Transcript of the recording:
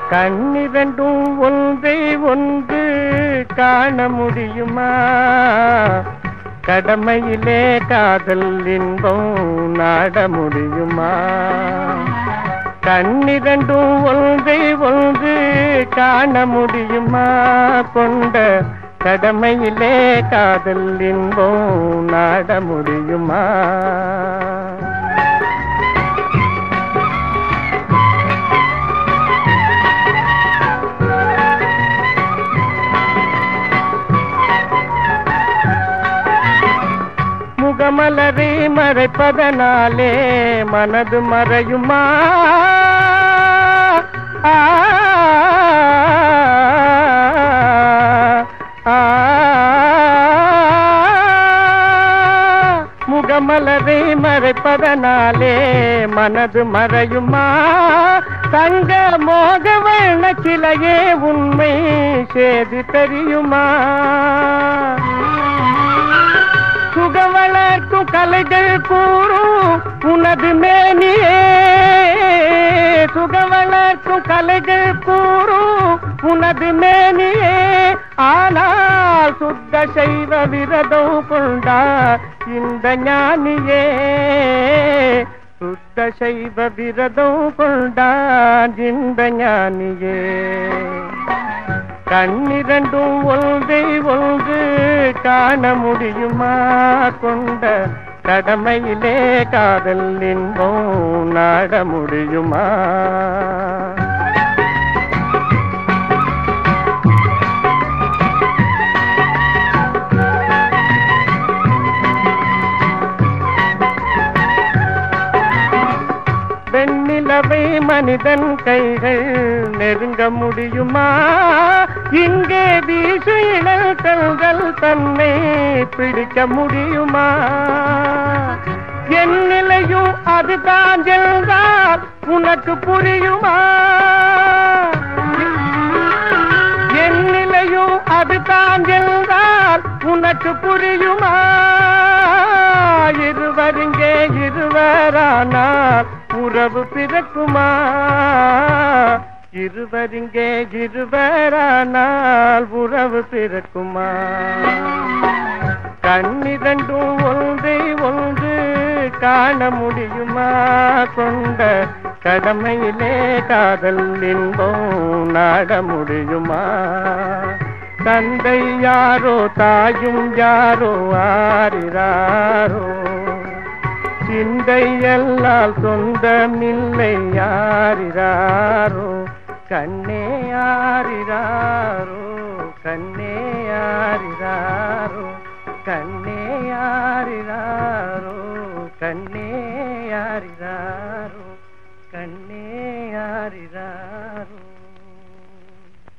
கண்ணிரண்டும் ஒன்றை ஒன்று காண முடியுமா கடமையிலே காதல் இன்பம் நாட முடியுமா கண்ணிரண்டும் ஒன்றை ஒன்று காண முடியுமா கொண்ட கடமையிலே காதல் இன்பம் நாட முடியுமா முகமலரை மறைப்பதனாலே மனது மறையுமா ஆ, ஆ, முகமலரை மறைப்பதனாலே மனது மறையுமா தங்க மோக வண்ண சிலையே உண்மை சேதி தெரியுமா சுக வளர்க்கும் கலைகள் கூறும் உனது மேனியே சுக வளர்க்கும் கலைகள் கூறும் உனது மேனியே ஆனால் சுத்த செய்வ விரதம் கொண்டார் இந்த ஞானியே சுத்த செய்வ விரதம் கொண்டார் இந்த ஞானியே கண்ணிரண்டும் ஒன்றை ஒன்று காண முடியுமா கொண்ட கடமையிலே காதல் இன்பம் நாட முடியுமா வெண்ணிலவை மனிதன் கைகள் நெருங்க முடியுமா இங்கே வீசு இழல் கல்கள் தன்னை பிடிக்க முடியுமா என் நிலையும் அதுதான் என்றால் உனக்கு புரியுமா என் நிலையும் அதுதான் என்றால் உனக்கு புரியுமா இருவருங்கே இருவரானால் உறவு பிறக்குமா இருவருங்கே இருவரானால் உறவு பிறக்குமா கண்ணிரண்டும் ஒன்றை ஒன்று காண முடியுமா கொண்ட கடமையிலே காதல் இன்பம் நாட முடியுமா தந்தை யாரோ தாயும் யாரோ ஆறிறாரோ சிந்தையல்லால் சொந்தமில்லை யாரிராரோ கண்ணே யாரிராரோ கண்ணே யாரிராரோ கண்ணே யாரிராரோ கண்ணே யாரிராரோ